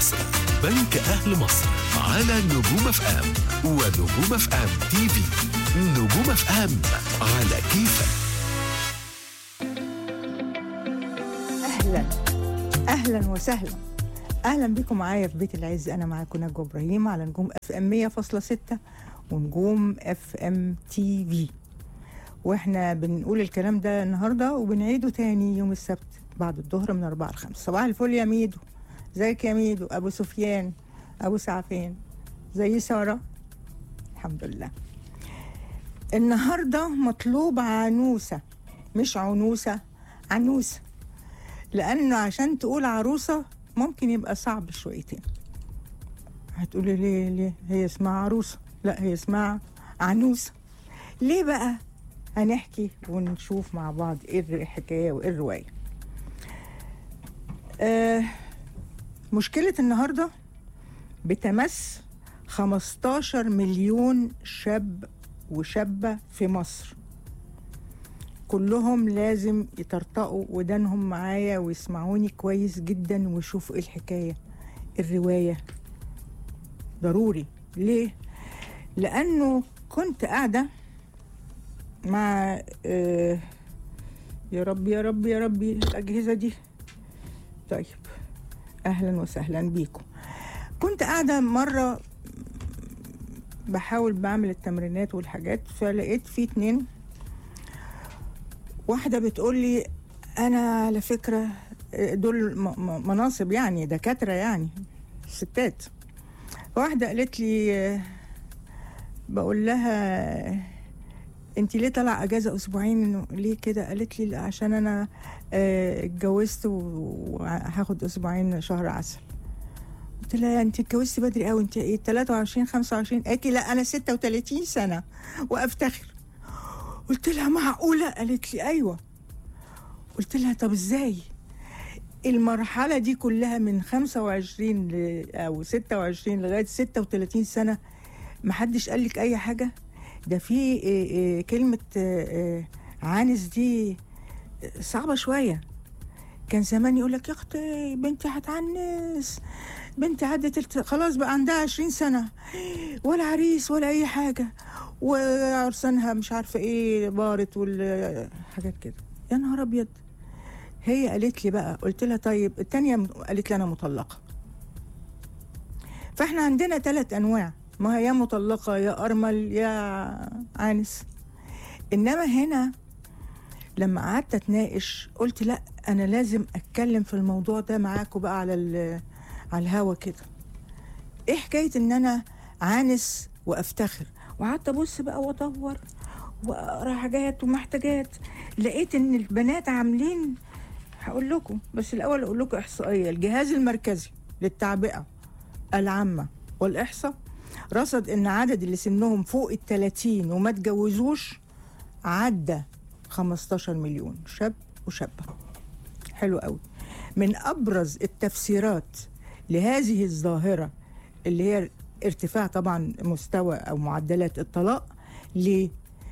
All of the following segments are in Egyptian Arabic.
مصر بنك أهل مصر على نجوم اف ام ونجوم اف ام تي في نجوم اف ام على كيفك اهلا اهلا وسهلا اهلا بكم معايا في بيت العز انا معاكم نجوى ابراهيم على نجوم اف ام 100.6 ونجوم اف ام تي في واحنا بنقول الكلام ده النهارده وبنعيده تاني يوم السبت بعد الظهر من 4 ل 5 صباح الفل يا ميدو ازيك يا ميدو ابو سفيان ابو سعفين زي ساره الحمد لله النهارده مطلوب عنوسه مش عنوسه عنوسه لانه عشان تقول عروسه ممكن يبقى صعب شويتين هتقولي ليه ليه هي اسمها عروسه لا هي اسمها عنوسه ليه بقى هنحكي ونشوف مع بعض ايه الحكايه وايه الروايه آه مشكله النهارده بتمس 15 مليون شاب وشابه في مصر كلهم لازم يطرطقوا ودانهم معايا ويسمعوني كويس جدا ويشوفوا ايه الحكايه الروايه ضروري ليه لانه كنت قاعده مع آه يا رب يا رب يا ربي الاجهزه دي طيب اهلا وسهلا بيكم كنت قاعده مره بحاول بعمل التمرينات والحاجات فلقيت في اتنين واحده بتقول لي انا على فكره دول م- م- مناصب يعني دكاتره يعني ستات واحده قالت لي آه، بقول لها انت ليه طالعه اجازه اسبوعين ليه كده قالت لي لا عشان انا آه، اتجوزت و- وهاخد اسبوعين شهر عسل قلت لها انت اتجوزتي بدري قوي انت ايه 23 25 قالت لي لا انا 36 سنه وافتخر قلت لها معقوله قالت لي ايوه قلت لها طب ازاي المرحله دي كلها من 25 ل او 26 لغايه 36 سنه محدش قال لك اي حاجه ده في إيه إيه كلمه إيه إيه عانس دي صعبه شويه كان زمان يقول لك يا اختي بنتي هتعنس بنتي عدت الت- خلاص بقى عندها 20 سنه ولا عريس ولا اي حاجه وعرسانها مش عارفه ايه بارت والحاجات كده يا نهار ابيض هي قالت لي بقى قلت لها طيب التانية قالت لي انا مطلقه فاحنا عندنا ثلاث انواع ما هي يا مطلقه يا ارمل يا عانس انما هنا لما قعدت اتناقش قلت لا انا لازم اتكلم في الموضوع ده معاكم بقى على ال- على الهوا كده ايه حكايه ان انا عانس وافتخر وقعدت ابص بقى وادور واقرا حاجات ومحتاجات لقيت ان البنات عاملين هقول لكم بس الاول اقول لكم احصائيه الجهاز المركزي للتعبئه العامه والاحصاء رصد ان عدد اللي سنهم فوق ال 30 وما اتجوزوش عدى 15 مليون شاب وشابه حلو قوي من ابرز التفسيرات لهذه الظاهره اللي هي ارتفاع طبعا مستوى او معدلات الطلاق ليه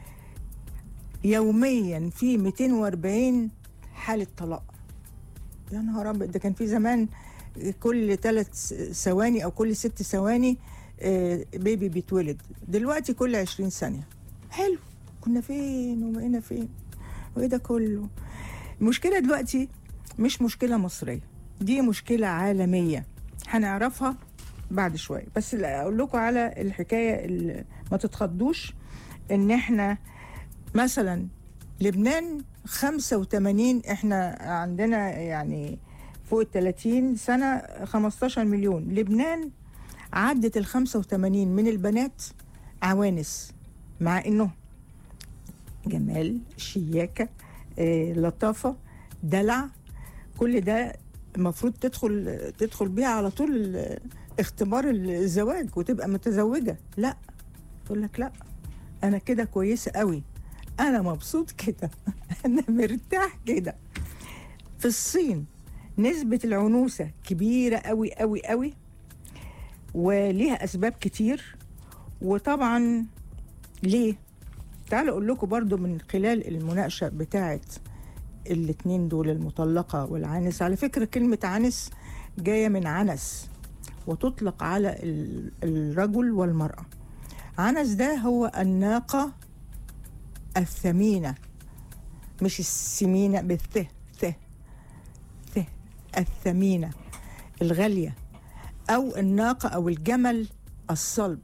يوميا في 240 حاله طلاق يا نهار ابيض ده كان في زمان كل ثلاث ثواني او كل ست ثواني آه، بيبي بيتولد دلوقتي كل 20 ثانيه حلو كنا فين وبقينا فين وايه ده كله المشكله دلوقتي مش مشكله مصريه دي مشكله عالميه هنعرفها بعد شويه بس لا اقول لكم على الحكايه اللي ما تتخضوش ان احنا مثلا لبنان 85 احنا عندنا يعني فوق ال 30 سنه 15 مليون لبنان عدت ال 85 من البنات عوانس مع انه جمال شياكه آه، لطافه دلع كل ده المفروض تدخل تدخل بيها على طول ال- اختبار الزواج وتبقى متزوجه لا تقول لك لا انا كده كويسه قوي انا مبسوط كده انا مرتاح كده في الصين نسبة العنوسة كبيرة قوي قوي قوي وليها أسباب كتير وطبعا ليه تعالوا أقول لكم برضو من خلال المناقشة بتاعت الاتنين دول المطلقة والعانس على فكرة كلمة عنس جاية من عنس وتطلق على ال- الرجل والمرأة عنس ده هو الناقة الثمينة مش السمينة بالث ث ث الثمينة الغالية أو الناقة أو الجمل الصلب